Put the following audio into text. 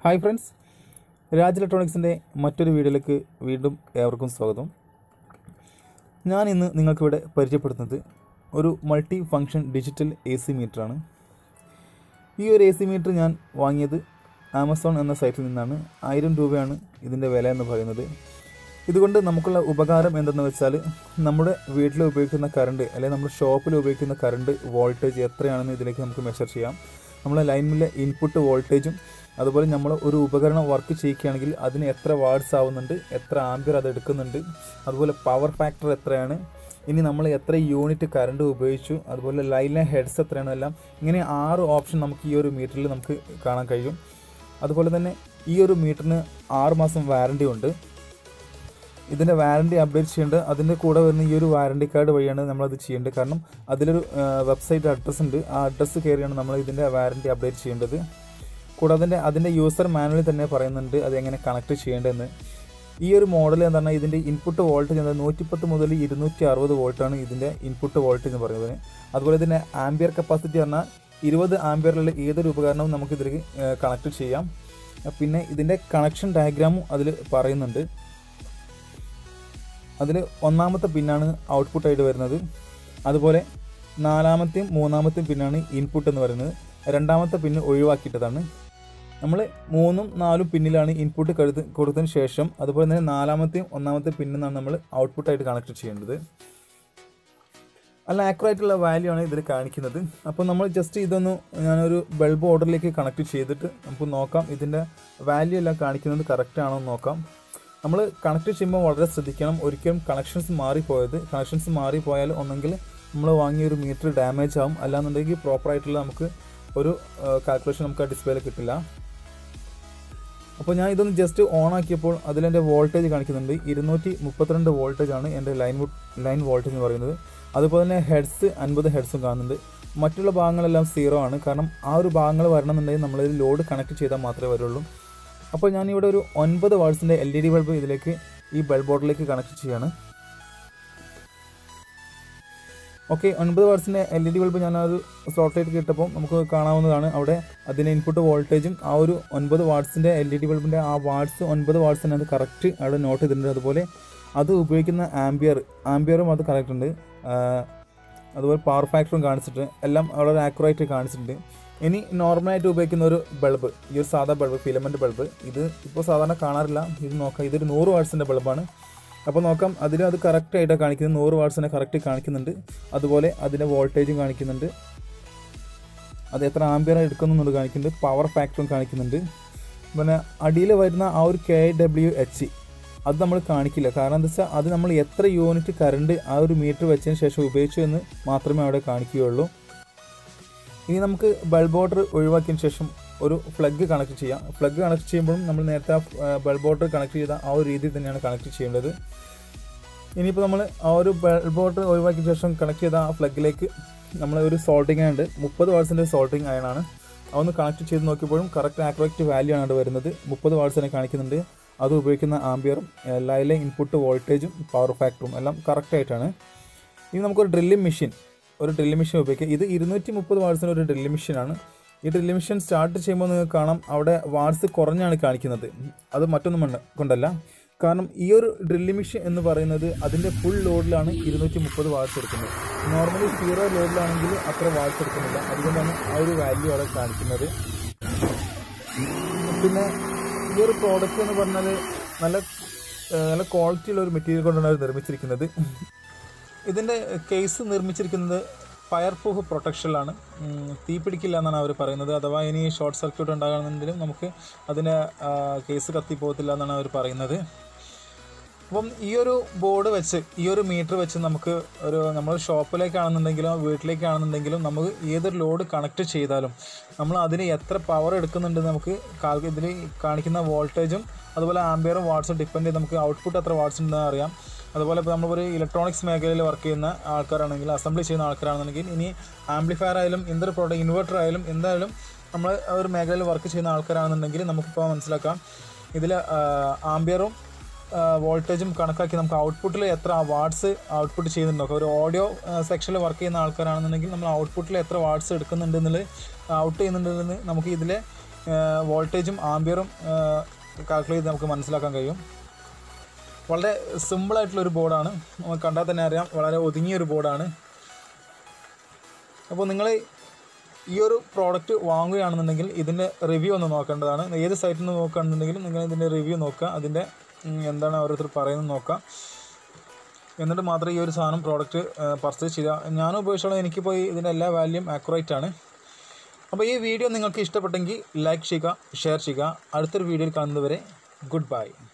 hi friends Raj ഇലക്ട്രോണിക്സിൻ്റെ മറ്റൊരു വീഡിയോയിലേക്ക് വീണ്ടും ഏവർക്കും സ്വാഗതം ഞാൻ ഇന്ന് നിങ്ങൾക്കിവിടെ പരിചയപ്പെടുത്തുന്നത് ഒരു multi function digital A C മീറ്ററാണ് ഈ ഒരു എ സി മീറ്റർ ഞാൻ വാങ്ങിയത് ആമസോൺ എന്ന സൈറ്റിൽ നിന്നാണ് ആയിരം രൂപയാണ് ഇതിൻ്റെ വില എന്ന് പറയുന്നത് ഇതുകൊണ്ട് നമുക്കുള്ള ഉപകാരം എന്തെന്ന് വെച്ചാൽ നമ്മുടെ വീട്ടിൽ ഉപയോഗിക്കുന്ന കറണ്ട് അല്ലെങ്കിൽ നമ്മുടെ ഷോപ്പിൽ ഉപയോഗിക്കുന്ന കറണ്ട് വോൾട്ടേജ് എത്രയാണെന്ന് ഇതിലേക്ക് നമുക്ക് മെഷർ ചെയ്യാം നമ്മളെ ലൈനിലെ ഇൻപുട്ട് വോൾട്ടേജും അതുപോലെ നമ്മൾ ഒരു ഉപകരണം വർക്ക് ചെയ്യിക്കുകയാണെങ്കിൽ അതിന് എത്ര വാട്ട്സ് ആവുന്നുണ്ട് എത്ര ആംബിയർ അത് എടുക്കുന്നുണ്ട് അതുപോലെ പവർ ഫാക്ടർ എത്രയാണ് ഇനി നമ്മൾ എത്ര യൂണിറ്റ് കറണ്ട് ഉപയോഗിച്ചു അതുപോലെ ലൈനിലെ ഹെഡ്സ് എത്രയാണ് എല്ലാം ഇങ്ങനെ ആറ് ഓപ്ഷൻ നമുക്ക് ഈ ഒരു മീറ്ററിൽ നമുക്ക് കാണാൻ കഴിയും അതുപോലെ തന്നെ ഈ ഒരു മീറ്ററിന് ആറ് മാസം വാറണ്ടി ഉണ്ട് ഇതിൻ്റെ വാറണ്ടി അപ്ഡേറ്റ് ചെയ്യേണ്ടത് അതിൻ്റെ കൂടെ വരുന്ന ഈ ഒരു വാറണ്ടി കാർഡ് വഴിയാണ് നമ്മളത് ചെയ്യേണ്ടത് കാരണം അതിലൊരു വെബ്സൈറ്റ് അഡ്രസ്സ് ഉണ്ട് ആ അഡ്രസ്സ് കയറിയാണ് നമ്മൾ ഇതിൻ്റെ വാറണ്ടി അപ്ഡേറ്റ് ചെയ്യേണ്ടത് കൂടാതെ അതിൻ്റെ അതിൻ്റെ യൂസർ മാനുവലിൽ തന്നെ പറയുന്നുണ്ട് അത് എങ്ങനെ കണക്ട് ചെയ്യേണ്ടതെന്ന് ഈ ഒരു മോഡൽ എന്ന് പറഞ്ഞാൽ ഇതിൻ്റെ ഇൻപുട്ട് വോൾട്ടേജ് എന്താ നൂറ്റിപ്പത്ത് മുതൽ ഇരുന്നൂറ്റി അറുപത് വോൾട്ടാണ് ഇതിൻ്റെ ഇൻപുട്ട് വോൾട്ടേജ് എന്ന് പറയുന്നത് അതുപോലെ ഇതിൻ്റെ ആംബിയർ കപ്പാസിറ്റി പറഞ്ഞാൽ ഇരുപത് ആംബിയറിലുള്ള ഏതൊരു ഉപകരണവും നമുക്ക് ഇതിലേക്ക് കണക്ട് ചെയ്യാം പിന്നെ ഇതിൻ്റെ കണക്ഷൻ ഡയഗ്രാമും അതിൽ പറയുന്നുണ്ട് അതിൽ ഒന്നാമത്തെ പിന്നാണ് ഔട്ട്പുട്ട് ആയിട്ട് വരുന്നത് അതുപോലെ നാലാമത്തെയും മൂന്നാമത്തെയും പിന്നാണ് ഇൻപുട്ട് എന്ന് പറയുന്നത് രണ്ടാമത്തെ പിന്ന് ഒഴിവാക്കിയിട്ടതാണ് നമ്മൾ മൂന്നും നാലും പിന്നിലാണ് ഇൻപുട്ട് കരുത്ത് കൊടുത്തതിന് ശേഷം അതുപോലെ തന്നെ നാലാമത്തെയും ഒന്നാമത്തെ പിന്നെന്നാണ് നമ്മൾ ഔട്ട്പുട്ടായിട്ട് കണക്ട് ചെയ്യേണ്ടത് നല്ല ആക്യുറേറ്റുള്ള വാല്യൂ ആണ് ഇതിൽ കാണിക്കുന്നത് അപ്പോൾ നമ്മൾ ജസ്റ്റ് ഇതൊന്ന് ഞാനൊരു ബൾബ് ഓർഡറിലേക്ക് കണക്ട് ചെയ്തിട്ട് നമുക്ക് നോക്കാം ഇതിൻ്റെ വാല്യൂ എല്ലാം കാണിക്കുന്നത് കറക്റ്റ് ആണോ എന്ന് നോക്കാം നമ്മൾ കണക്ട് ചെയ്യുമ്പോൾ വളരെ ശ്രദ്ധിക്കണം ഒരിക്കലും കണക്ഷൻസ് മാറിപ്പോയത് കണക്ഷൻസ് മാറിപ്പോയാൽ ഒന്നെങ്കിൽ നമ്മൾ വാങ്ങിയ ഒരു മീറ്റർ ഡാമേജ് ആവും അല്ലാന്നുണ്ടെങ്കിൽ പ്രോപ്പറായിട്ടുള്ള നമുക്ക് ഒരു കാൽക്കുലേഷൻ നമുക്ക് ആ ഡിസ്പ്ലേയിൽ കിട്ടില്ല അപ്പോൾ ഞാൻ ഇതൊന്ന് ജസ്റ്റ് ഓൺ ആക്കിയപ്പോൾ അതിലെൻ്റെ വോൾട്ടേജ് കാണിക്കുന്നുണ്ട് ഇരുന്നൂറ്റി മുപ്പത്തിരണ്ട് വോൾട്ടേജ് ആണ് എൻ്റെ ലൈൻ ലൈൻ വോൾട്ടേജ് എന്ന് പറയുന്നത് അതുപോലെ തന്നെ ഹെഡ്സ് അൻപത് ഹെഡ്സും കാണുന്നുണ്ട് മറ്റുള്ള ഭാഗങ്ങളെല്ലാം സീറോ ആണ് കാരണം ആ ഒരു ഭാഗങ്ങൾ വരണമെന്നുണ്ടെങ്കിൽ നമ്മളിത് ലോഡ് കണക്ട് ചെയ്താൽ മാത്രമേ വരുള്ളൂ അപ്പോൾ ഞാൻ ഇവിടെ ഒരു ഒൻപത് വാട്സിൻ്റെ എൽ ഇ ഡി ബൾബ് ഇതിലേക്ക് ഈ ബൾബ് ബോർഡിലേക്ക് കണക്ട് ചെയ്യാണ് ഓക്കെ ഒൻപത് വാട്സിൻ്റെ എൽ ഇ ഡി ബൾബ് ഞാൻ ആ ഒരു സ്ലോട്ട് ലൈറ്റ് കിട്ടപ്പോൾ നമുക്ക് കാണാവുന്നതാണ് അവിടെ അതിൻ്റെ ഇൻപുട്ട് വോൾട്ടേജും ആ ഒരു ഒൻപത് വാട്സിൻ്റെ എൽ ഇ ഡി ബൾബിൻ്റെ ആ വാട്സ് ഒൻപത് വാട്സിന് അത് കറക്റ്റ് അവിടെ നോട്ട് ചെയ്തിട്ടുണ്ട് അതുപോലെ അത് ഉപയോഗിക്കുന്ന ആംബിയർ ആംബിയറും അത് കറക്റ്റ് ഉണ്ട് അതുപോലെ പവർ ഫാക്ടറും കാണിച്ചിട്ട് എല്ലാം വളരെ ആക്യുറേറ്റ് കാണിച്ചിട്ടുണ്ട് ഇനി നോർമലായിട്ട് ഉപയോഗിക്കുന്ന ഒരു ബൾബ് ഈ ഒരു സാധാ ബൾബ് ഫിലമെൻ്റ് ബൾബ് ഇത് ഇപ്പോൾ സാധാരണ കാണാറില്ല ഇത് നോക്കാം ഇതൊരു നൂറ് വാട്സിൻ്റെ ബൾബാണ് അപ്പോൾ നോക്കാം അതിൽ അത് കറക്റ്റ് ആയിട്ടാണ് കാണിക്കുന്നത് നൂറ് വാട്സിനെ കറക്റ്റ് കാണിക്കുന്നുണ്ട് അതുപോലെ അതിൻ്റെ വോൾട്ടേജും കാണിക്കുന്നുണ്ട് അത് എത്ര ആംബിയർ എടുക്കുന്നുണ്ട് കാണിക്കുന്നുണ്ട് പവർ ഫാക്ടറും കാണിക്കുന്നുണ്ട് പിന്നെ അടിയിൽ വരുന്ന ആ ഒരു കെ ഡബ്ല്യു എച്ച് അത് നമ്മൾ കാണിക്കില്ല കാരണം എന്താ വെച്ചാൽ അത് നമ്മൾ എത്ര യൂണിറ്റ് കറണ്ട് ആ ഒരു മീറ്റർ വെച്ചതിന് ശേഷം ഉപയോഗിച്ചു എന്ന് മാത്രമേ അവിടെ കാണിക്കുകയുള്ളൂ ഇനി നമുക്ക് ബൾബ് ഓർഡർ ഒഴിവാക്കിയതിന് ശേഷം ഒരു ഫ്ലഗ് കണക്ട് ചെയ്യാം ഫ്ലഗ് കണക്ട് ചെയ്യുമ്പോഴും നമ്മൾ നേരത്തെ ആ ബൾബ് ഓർഡർ കണക്ട് ചെയ്ത ആ ഒരു രീതിയിൽ തന്നെയാണ് കണക്ട് ചെയ്യേണ്ടത് ഇനിയിപ്പോൾ നമ്മൾ ആ ഒരു ബൾബ് ഓർഡർ ഒഴിവാക്കിയ ശേഷം കണക്ട് ചെയ്ത ആ ഫ്ലഗിലേക്ക് നമ്മൾ ഒരു സോൾട്ടിങ് ഉണ്ട് മുപ്പത് വാട്സിൻ്റെ സോൾട്ടിങ് അയണാണ് അതൊന്ന് കണക്ട് ചെയ്ത് നോക്കിയപ്പോഴും കറക്റ്റ് ആക്യുറേറ്റ് വാല്യൂ ആണ് അവിടെ വരുന്നത് മുപ്പത് വാട്സിനെ കാണിക്കുന്നുണ്ട് അത് ഉപയോഗിക്കുന്ന ആംബിയറും ലൈലെ ഇൻപുട്ട് വോൾട്ടേജും പവർ ഫാക്ടറും എല്ലാം കറക്റ്റ് ആയിട്ടാണ് ഇനി നമുക്കൊരു ഡ്രില്ലിംഗ് മെഷീൻ ഒരു ഡ്രില്ലിംഗ് മെഷീൻ ഉപയോഗിക്കുക ഇത് ഇരുന്നൂറ്റി മുപ്പത് വാട്സിന് ഒരു ഡ്രില്ലിംഗ് മെഷീനാണ് ഈ ഡ്രില്ലിംഗ് മെഷീൻ സ്റ്റാർട്ട് ചെയ്യുമ്പോൾ നിങ്ങൾക്ക് കാണാം അവിടെ വാട്സ് കുറഞ്ഞാണ് കാണിക്കുന്നത് അത് മറ്റൊന്നും കൊണ്ടല്ല കാരണം ഈ ഒരു ഡ്രില്ലിംഗ് മെഷീൻ എന്ന് പറയുന്നത് അതിൻ്റെ ഫുൾ ലോഡിലാണ് ഇരുന്നൂറ്റി മുപ്പത് വാട്സ് എടുക്കുന്നത് നോർമലി സീറോ ലോഡിലാണെങ്കിൽ അത്ര വാട്സ് എടുക്കുന്നില്ല അതുകൊണ്ടാണ് ആ ഒരു വാല്യൂ അവിടെ കാണിക്കുന്നത് പിന്നെ ഈ ഒരു പ്രോഡക്റ്റ് എന്ന് പറഞ്ഞാൽ നല്ല നല്ല ക്വാളിറ്റിയുള്ള ഒരു മെറ്റീരിയൽ കൊണ്ടാണ് അത് നിർമ്മിച്ചിരിക്കുന്നത് ഇതിൻ്റെ കേസ് നിർമ്മിച്ചിരിക്കുന്നത് ഫയർ പ്രൂഫ് പ്രൊട്ടക്ഷനിലാണ് തീ പിടിക്കില്ല എന്നാണ് അവർ പറയുന്നത് അഥവാ ഇനി ഷോർട്ട് സർക്യൂട്ട് ഉണ്ടാകുന്നെങ്കിലും നമുക്ക് അതിന് കേസ് കത്തിപ്പോകത്തില്ല എന്നാണ് അവർ പറയുന്നത് അപ്പം ഈ ഒരു ബോർഡ് വെച്ച് ഈ ഒരു മീറ്റർ വെച്ച് നമുക്ക് ഒരു നമ്മൾ ഷോപ്പിലേക്കാണെന്നുണ്ടെങ്കിലും വീട്ടിലേക്കാണെന്നുണ്ടെങ്കിലും നമുക്ക് ഏതൊരു ലോഡ് കണക്ട് ചെയ്താലും നമ്മൾ അതിന് എത്ര പവർ എടുക്കുന്നുണ്ട് നമുക്ക് ഇതിൽ കാണിക്കുന്ന വോൾട്ടേജും അതുപോലെ ആംബിയറും വാട്സും ഡിപ്പെൻഡ് ചെയ്ത് നമുക്ക് ഔട്ട്പുട്ട് എത്ര വാട്സ് ഉണ്ടെന്ന് അറിയാം അതുപോലെ ഇപ്പോൾ നമ്മളൊരു ഇലക്ട്രോണിക്സ് മേഖലയിൽ വർക്ക് ചെയ്യുന്ന ആൾക്കാരാണെങ്കിൽ അസംബ്ലി ചെയ്യുന്ന ആൾക്കാരാണെന്നുണ്ടെങ്കിൽ ഇനി ആംപ്ലിഫയർ ആയാലും എന്തൊരു പ്രോഡക്റ്റ് ഇൻവെർട്ടർ ആയാലും എന്തായാലും നമ്മൾ ഒരു മേഖലയിൽ വർക്ക് ചെയ്യുന്ന ആൾക്കാരാണെന്നുണ്ടെങ്കിൽ നമുക്കിപ്പോൾ മനസ്സിലാക്കാം ഇതിൽ ആംബിയറും വോൾട്ടേജും കണക്കാക്കി നമുക്ക് ഔട്ട്പുട്ടിൽ എത്ര വാട്ട്സ് ഔട്ട്പുട്ട് ചെയ്യുന്നുണ്ടോ ഒരു ഓഡിയോ സെക്ഷനിൽ വർക്ക് ചെയ്യുന്ന ആൾക്കാരാണെന്നുണ്ടെങ്കിൽ നമ്മൾ ഔട്ട്പുട്ടിൽ എത്ര വാട്ട്സ് എടുക്കുന്നുണ്ട് എന്നുള്ളത് ഔട്ട് ചെയ്യുന്നുണ്ടെന്ന് നമുക്ക് ഇതിലെ വോൾട്ടേജും ആംബിയറും കാൽക്കുലേറ്റ് ചെയ്ത് നമുക്ക് മനസ്സിലാക്കാൻ കഴിയും വളരെ സിമ്പിളായിട്ടുള്ളൊരു ബോർഡാണ് നമുക്ക് കണ്ടാൽ തന്നെ അറിയാം വളരെ ഒതുങ്ങിയൊരു ബോർഡാണ് അപ്പോൾ നിങ്ങൾ ഈ ഒരു പ്രോഡക്റ്റ് വാങ്ങുകയാണെന്നുണ്ടെങ്കിൽ ഇതിൻ്റെ റിവ്യൂ ഒന്ന് നോക്കേണ്ടതാണ് ഏത് സൈറ്റിൽ നിന്ന് നോക്കുകയാണെന്നുണ്ടെങ്കിലും നിങ്ങൾ ഇതിൻ്റെ റിവ്യൂ നോക്കുക അതിൻ്റെ ഉം, എന്താണ് ഓരോരുത്തർ പറയുന്നത് നോക്കുക എന്നിട്ട് മാത്രമേ ഈ ഒരു സാധനം പ്രോഡക്റ്റ് പർച്ചേസ് ചെയ്യുക ഞാൻ ഉപയോഗിച്ചോളം എനിക്കിപ്പോൾ ഈ ഇതിൻ്റെ എല്ലാ വാല്യൂം ആക്യുറേറ്റ് ആണ് അപ്പോൾ ഈ വീഡിയോ നിങ്ങൾക്ക് ഇഷ്ടപ്പെട്ടെങ്കിൽ ലൈക്ക് ചെയ്യുക ഷെയർ ചെയ്യുക അടുത്തൊരു വീഡിയോയിൽ കാണുന്നതുവരെ ഗുഡ് ബൈ